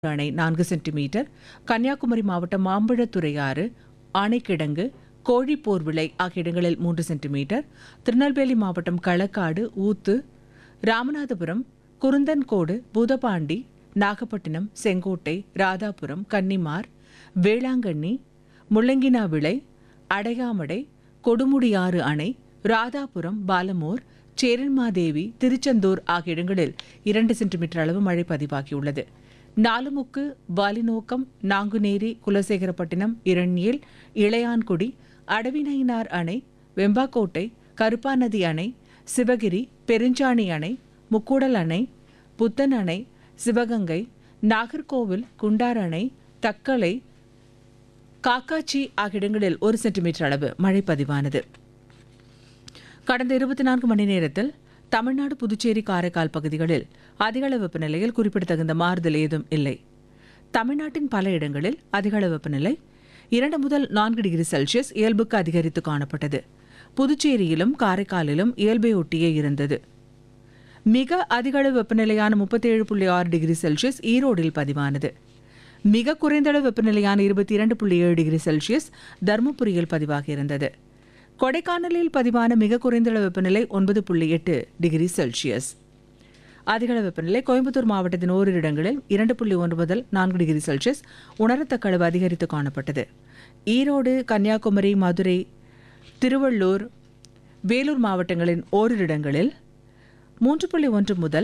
அணை நான்கு சென்டிமீட்டர் கன்னியாகுமரி மாவட்டம் மாம்பழத்துறையாறு ஆணைக்கிடங்கு கோழிப்போர்விளை ஆகிய இடங்களில் மூன்று சென்டிமீட்டர் திருநெல்வேலி மாவட்டம் களக்காடு ஊத்து ராமநாதபுரம் குருந்தன்கோடு பூதபாண்டி நாகப்பட்டினம் செங்கோட்டை ராதாபுரம் கன்னிமார் வேளாங்கண்ணி முள்ளங்கினா விளை அடையாமடை கொடுமுடியாறு அணை ராதாபுரம் பாலமூர் சேரன்மாதேவி திருச்செந்தூர் ஆகிய இடங்களில் இரண்டு சென்டிமீட்டர் அளவு மழை பதிவாகியுள்ளது நாலுமுக்கு வாலிநோக்கம் நாங்குநேரி குலசேகரப்பட்டினம் இரண்யேல் இளையான்குடி அடவிநயினார் அணை வெம்பாக்கோட்டை கருப்பாநதி அணை சிவகிரி பெருஞ்சாணி அணை முக்கூடல் அணை புத்தன் அணை சிவகங்கை நாகர்கோவில் குண்டார் அணை தக்கலை காக்காச்சி ஆகிய இடங்களில் ஒரு சென்டிமீட்டர் அளவு மழை பதிவானது கடந்த இருபத்தி நான்கு மணி நேரத்தில் தமிழ்நாடு புதுச்சேரி காரைக்கால் பகுதிகளில் அதிகளவு வெப்பநிலையில் குறிப்பிடத்தகுந்த மாறுதல் ஏதும் இல்லை தமிழ்நாட்டின் பல இடங்களில் அதிகளவு வெப்பநிலை இரண்டு முதல் நான்கு டிகிரி செல்சியஸ் இயல்புக்கு அதிகரித்து காணப்பட்டது புதுச்சேரியிலும் காரைக்காலிலும் இயல்பை ஒட்டியே இருந்தது மிக அதிகளவு வெப்பநிலையான முப்பத்தேழு புள்ளி ஆறு டிகிரி செல்சியஸ் ஈரோடில் பதிவானது மிக குறைந்தளவு வெப்பநிலையான இருபத்தி இரண்டு புள்ளி ஏழு டிகிரி செல்சியஸ் தருமபுரியில் பதிவாகியிருந்தது கொடைக்கானலில் பதிவான மிக குறைந்தளவு வெப்பநிலை ஒன்பது புள்ளி எட்டு டிகிரி செல்சியஸ் அதிகளவு வெப்பநிலை கோயம்புத்தூர் மாவட்டத்தின் ஓரிரு இடங்களில் இரண்டு புள்ளி ஒன்று முதல் நான்கு டிகிரி செல்சியஸ் உணரத்தக்க அளவு அதிகரித்து காணப்பட்டது ஈரோடு கன்னியாகுமரி மதுரை திருவள்ளூர் வேலூர் மாவட்டங்களின் ஓரிரு இடங்களில் மூன்று புள்ளி ஒன்று முதல்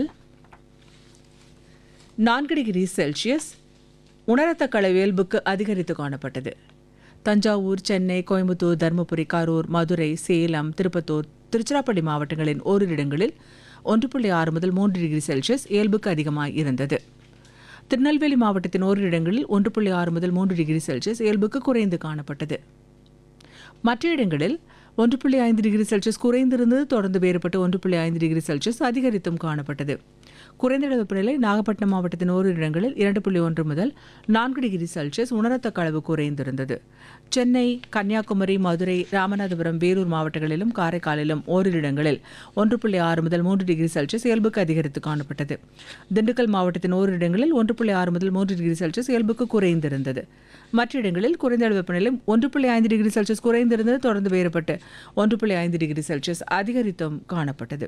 நான்கு டிகிரி செல்சியஸ் உணரத்தக்க அளவு இயல்புக்கு அதிகரித்து காணப்பட்டது தஞ்சாவூர் சென்னை கோயம்புத்தூர் தருமபுரி கரூர் மதுரை சேலம் திருப்பத்தூர் திருச்சிராப்பள்ளி மாவட்டங்களின் ஓரிரு இடங்களில் ஒன்று புள்ளி ஆறு முதல் மூன்று டிகிரி செல்சியஸ் இயல்புக்கு அதிகமாக இருந்தது திருநெல்வேலி மாவட்டத்தின் ஓரிரு இடங்களில் ஒன்று புள்ளி ஆறு முதல் மூன்று டிகிரி செல்சியஸ் இயல்புக்கு குறைந்து காணப்பட்டது மற்ற இடங்களில் ஒன்று புள்ளி ஐந்து டிகிரி செல்சியஸ் குறைந்திருந்தது தொடர்ந்து வேறுபட்டு ஒன்று புள்ளி ஐந்து டிகிரி செல்சியஸ் அதிகரித்தும் காணப்பட்டது குறைந்த அளவு வெப்பநிலை நாகப்பட்டினம் மாவட்டத்தின் ஓரிரு இடங்களில் இரண்டு புள்ளி ஒன்று முதல் நான்கு டிகிரி செல்சியஸ் உணரத்தக்க அளவு குறைந்திருந்தது சென்னை கன்னியாகுமரி மதுரை ராமநாதபுரம் வேலூர் மாவட்டங்களிலும் காரைக்காலிலும் ஓரிரு இடங்களில் ஒன்று புள்ளி ஆறு முதல் மூன்று டிகிரி செல்சியஸ் இயல்புக்கு அதிகரித்து காணப்பட்டது திண்டுக்கல் மாவட்டத்தின் ஓரிரு இடங்களில் ஒன்று புள்ளி ஆறு முதல் மூன்று டிகிரி செல்சியஸ் இயல்புக்கு குறைந்திருந்தது மற்ற இடங்களில் குறைந்த அளவு வெப்பநிலை ஒன்று புள்ளி ஐந்து டிகிரி செல்சியஸ் குறைந்திருந்தது தொடர்ந்து வேறுபட்டு ஒன்று புள்ளி ஐந்து டிகிரி செல்சியஸ் அதிகரித்தும் காணப்பட்டது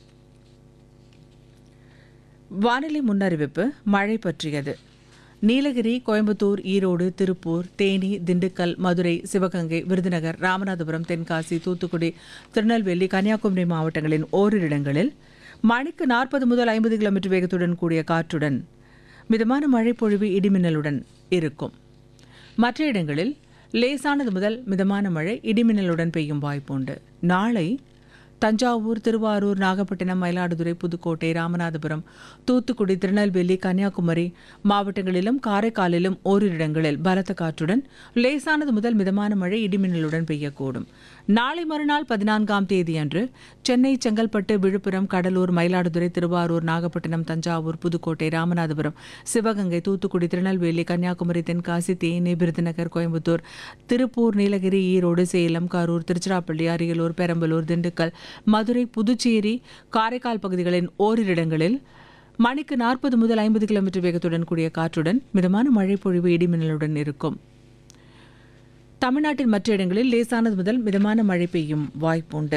வானிலை முன்னறிவிப்பு மழை பற்றியது நீலகிரி கோயம்புத்தூர் ஈரோடு திருப்பூர் தேனி திண்டுக்கல் மதுரை சிவகங்கை விருதுநகர் ராமநாதபுரம் தென்காசி தூத்துக்குடி திருநெல்வேலி கன்னியாகுமரி மாவட்டங்களின் ஓரிரு இடங்களில் மணிக்கு நாற்பது முதல் ஐம்பது கிலோமீட்டர் வேகத்துடன் கூடிய காற்றுடன் மிதமான மழை பொழிவு இடிமின்னலுடன் இருக்கும் மற்ற இடங்களில் லேசானது முதல் மிதமான மழை இடிமின்னலுடன் பெய்யும் வாய்ப்புண்டு நாளை தஞ்சாவூர் திருவாரூர் நாகப்பட்டினம் மயிலாடுதுறை புதுக்கோட்டை ராமநாதபுரம் தூத்துக்குடி திருநெல்வேலி கன்னியாகுமரி மாவட்டங்களிலும் காரைக்காலிலும் ஓரிரு இடங்களில் பலத்த காற்றுடன் லேசானது முதல் மிதமான மழை இடிமின்னலுடன் பெய்யக்கூடும் நாளை மறுநாள் பதினான்காம் தேதியன்று சென்னை செங்கல்பட்டு விழுப்புரம் கடலூர் மயிலாடுதுறை திருவாரூர் நாகப்பட்டினம் தஞ்சாவூர் புதுக்கோட்டை ராமநாதபுரம் சிவகங்கை தூத்துக்குடி திருநெல்வேலி கன்னியாகுமரி தென்காசி தேனி விருதுநகர் கோயம்புத்தூர் திருப்பூர் நீலகிரி ஈரோடு சேலம் கரூர் திருச்சிராப்பள்ளி அரியலூர் பெரம்பலூர் திண்டுக்கல் மதுரை புதுச்சேரி காரைக்கால் பகுதிகளின் ஓரிரு இடங்களில் மணிக்கு நாற்பது முதல் ஐம்பது கிலோமீட்டர் வேகத்துடன் கூடிய காற்றுடன் மிதமான மழை பொழிவு இடிமின்னலுடன் இருக்கும் தமிழ்நாட்டின் மற்ற இடங்களில் லேசானது முதல் மிதமான மழை பெய்யும் வாய்ப்புண்டு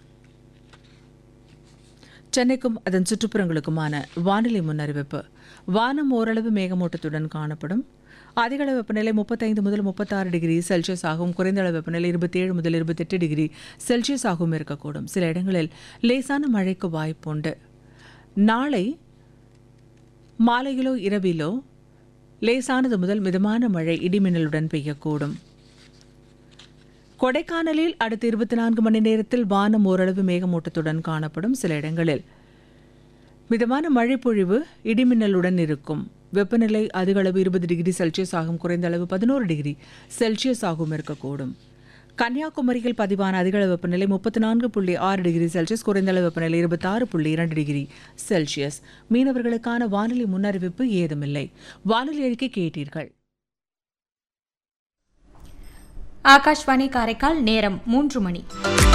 சென்னைக்கும் அதன் சுற்றுப்புறங்களுக்குமான வானிலை முன்னறிவிப்பு வானம் ஓரளவு மேகமூட்டத்துடன் காணப்படும் அதிக அளவு வெப்பநிலை முப்பத்தைந்து முதல் முப்பத்தாறு டிகிரி செல்சியஸ் ஆகவும் குறைந்த அளவு வெப்பநிலை இருபத்தேழு முதல் இருபத்தெட்டு டிகிரி செல்சியஸ் ஆகவும் இருக்கக்கூடும் சில இடங்களில் லேசான மழைக்கு வாய்ப்புண்டு நாளை மாலையிலோ இரவிலோ லேசானது முதல் மிதமான மழை இடிமின்னலுடன் பெய்யக்கூடும் கொடைக்கானலில் அடுத்த இருபத்தி நான்கு மணி நேரத்தில் வானம் ஓரளவு மேகமூட்டத்துடன் காணப்படும் சில இடங்களில் மிதமான மழை பொழிவு இடிமின்னலுடன் இருக்கும் வெப்பநிலை அதிக அளவு இருபது டிகிரி செல்சியஸ் ஆகும் குறைந்த அளவு பதினோரு டிகிரி செல்சியஸ் ஆகவும் இருக்கக்கூடும் கன்னியாகுமரியில் பதிவான அதிக அளவு வெப்பநிலை முப்பத்தி நான்கு புள்ளி ஆறு டிகிரி செல்சியஸ் குறைந்த அளவு வெப்பநிலை இருபத்தாறு புள்ளி இரண்டு டிகிரி செல்சியஸ் மீனவர்களுக்கான வானிலை முன்னறிவிப்பு ஏதுமில்லை வானிலை அறிக்கை கேட்டீர்கள் ஆகாஷ்வாணி காரைக்கால் நேரம் மூன்று மணி